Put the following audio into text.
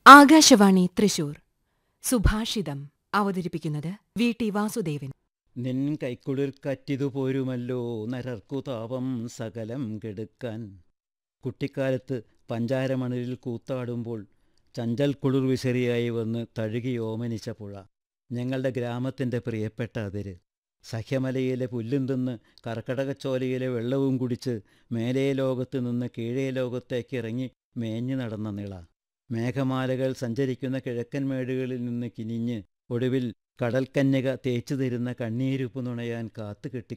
ആകാശവാണി തൃശൂർ സുഭാഷിതം അവതരിപ്പിക്കുന്നത് V T Vasudevan നിൻ കൈക്കുളിർ കറ്റിതു പോരുമല്ലോ നരർക്കു താപം സകലം കെടുക്കാൻ കുട്ടിക്കാലത്ത് പഞ്ചാരമണലിൽ കൂത്താടുമ്പോൾ ചഞ്ചൽ കുളിർ വിസരിയായി വന്ന് തഴുകി ഓമനിച്ച പുഴ ഞങ്ങളുടെ ഗ്രാമത്തിൻ്റെ പ്രിയപ്പെട്ട അതിര് സഹ്യമലയിലെ പുല്ലും തിന്ന് കർക്കടകച്ചോലയിലെ വെള്ളവും കുടിച്ച് മേലേ ലോകത്ത് നിന്ന് കീഴേ ലോകത്തേക്ക് ഇറങ്ങി മേഞ്ഞു നടന്ന നിള മേഘമാലകൾ സഞ്ചരിക്കുന്ന കിഴക്കൻ മേടുകളിൽ നിന്ന് കിനിഞ്ഞ് ഒടുവിൽ കടൽക്കന്യക തേച്ചു തരുന്ന കണ്ണീരുപ്പ് നുണയാൻ കാത്തുകെട്ടി